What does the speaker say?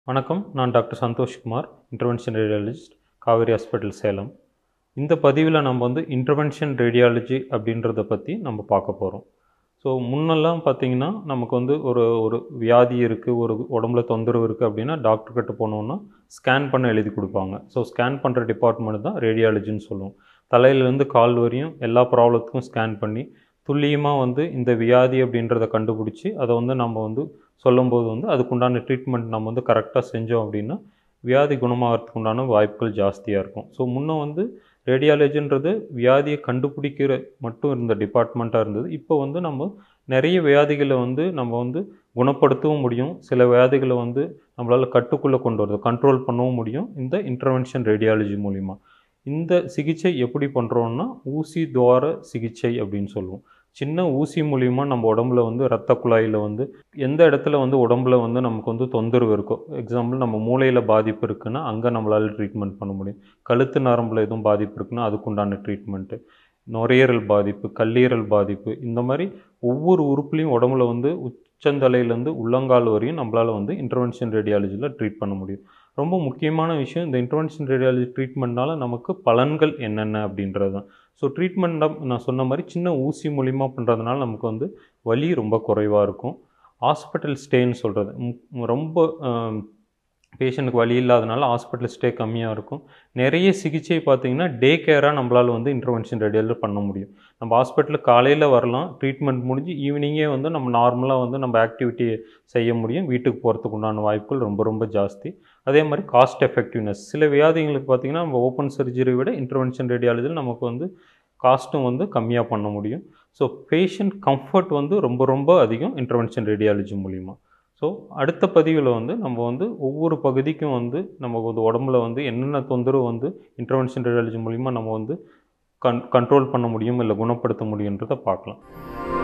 வணக்கம் நான் doctor Santhoshkumar intervention radiologist Kaveri hospital Salem இந்த பதிவில் நம்ம வந்து இன்டர்வென்ஷன் ரேடியாலஜி அப்படின்றத பற்றி நம்ம பார்க்க போகிறோம் ஸோ முன்னெல்லாம் பார்த்தீங்கன்னா நமக்கு வந்து ஒரு ஒரு வியாதி இருக்குது ஒரு உடம்புல தொந்தரவு இருக்குது அப்படின்னா டாக்டர்கிட்ட போனோம்னா ஸ்கேன் பண்ண எழுதி கொடுப்பாங்க ஸோ ஸ்கேன் பண்ணுற டிபார்ட்மெண்ட் தான் ரேடியாலஜின்னு சொல்லுவோம் தலையிலேருந்து கால் வரையும் எல்லா ப்ராப்ளத்துக்கும் ஸ்கேன் பண்ணி துல்லியமாக வந்து இந்த வியாதி அப்படின்றத கண்டுபிடிச்சி அதை வந்து நம்ம வந்து சொல்லும்போது வந்து அதுக்குண்டான ட்ரீட்மெண்ட் நம்ம வந்து கரெக்டாக செஞ்சோம் அப்படின்னா வியாதி குணமாகறதுக்கு உண்டான வாய்ப்புகள் ஜாஸ்தியாக இருக்கும் ஸோ முன்ன வந்து ரேடியாலஜின்றது வியாதியை கண்டுபிடிக்கிற மட்டும் இருந்த டிபார்ட்மெண்ட்டாக இருந்தது இப்போ வந்து நம்ம நிறைய வியாதிகளை வந்து நம்ம வந்து குணப்படுத்தவும் முடியும் சில வியாதிகளை வந்து நம்மளால் கட்டுக்குள்ளே கொண்டு வரது கண்ட்ரோல் பண்ணவும் முடியும் இந்த இன்டர்வென்ஷன் ரேடியாலஜி மூலிமா இந்த சிகிச்சை எப்படி பண்ணுறோன்னா ஊசி துவார சிகிச்சை அப்படின்னு சொல்லுவோம் சின்ன ஊசி மூலிமா நம்ம உடம்புல வந்து இரத்த குழாயில் வந்து எந்த இடத்துல வந்து உடம்புல வந்து நமக்கு வந்து தொந்தரவு இருக்கோ எக்ஸாம்பிள் நம்ம மூளையில் பாதிப்பு இருக்குன்னா அங்கே நம்மளால் ட்ரீட்மெண்ட் பண்ண முடியும் கழுத்து நரம்பில் எதுவும் பாதிப்பு இருக்குன்னா அதுக்குண்டான ட்ரீட்மெண்ட்டு நுரையீரல் பாதிப்பு கல்லீரல் பாதிப்பு இந்த மாதிரி ஒவ்வொரு உறுப்புலையும் உடம்புல வந்து உச்சந்தலையிலேருந்து உள்ளங்கால் வரையும் நம்மளால் வந்து இன்டர்வென்ஷன் ரேடியாலஜியில் ட்ரீட் பண்ண முடியும் ரொம்ப முக்கியமான விஷயம் இந்த இன்டர்வென்ஷன் ரேடியாலஜி ட்ரீட்மெண்ட்னால நமக்கு பலன்கள் என்னென்ன அப்படின்றது தான் ஸோ ட்ரீட்மெண்ட் நான் சொன்ன மாதிரி சின்ன ஊசி மூலிமா பண்ணுறதுனால நமக்கு வந்து வலி ரொம்ப குறைவாக இருக்கும் ஹாஸ்பிட்டல் ஸ்டேன்னு சொல்கிறது ரொம்ப பேஷண்ட்டுக்கு வழி இல்லாதனால ஹாஸ்பிட்டல் ஸ்டே கம்மியாக இருக்கும் நிறைய சிகிச்சை பார்த்திங்கன்னா டே கேராக நம்மளால் வந்து இன்டர்வென்ஷன் ரெடியாக பண்ண முடியும் நம்ம ஹாஸ்பிட்டலுக்கு காலையில் வரலாம் ட்ரீட்மெண்ட் முடிஞ்சு ஈவினிங்கே வந்து நம்ம நார்மலாக வந்து நம்ம ஆக்டிவிட்டி செய்ய முடியும் வீட்டுக்கு போகிறதுக்கு உண்டான வாய்ப்புகள் ரொம்ப ரொம்ப ஜாஸ்தி அதே மாதிரி காஸ்ட் எஃபெக்டிவ்னஸ் சில வியாதிகளுக்கு பார்த்திங்கன்னா நம்ம ஓப்பன் சர்ஜரி விட இன்டர்வென்ஷன் ரேடியாலஜியில் நமக்கு வந்து காஸ்ட்டும் வந்து கம்மியாக பண்ண முடியும் ஸோ பேஷண்ட் கம்ஃபர்ட் வந்து ரொம்ப ரொம்ப அதிகம் இன்டர்வென்ஷன் ரேடியாலஜி மூலிமா ஸோ அடுத்த பதிவில் வந்து நம்ம வந்து ஒவ்வொரு பகுதிக்கும் வந்து நம்ம வந்து உடம்புல வந்து என்னென்ன தொந்தரவு வந்து இன்டர்வென்ஷன் ரேடியாலஜி மூலிமா நம்ம வந்து கன் கண்ட்ரோல் பண்ண முடியும் இல்லை குணப்படுத்த முடியுன்றதை பார்க்கலாம்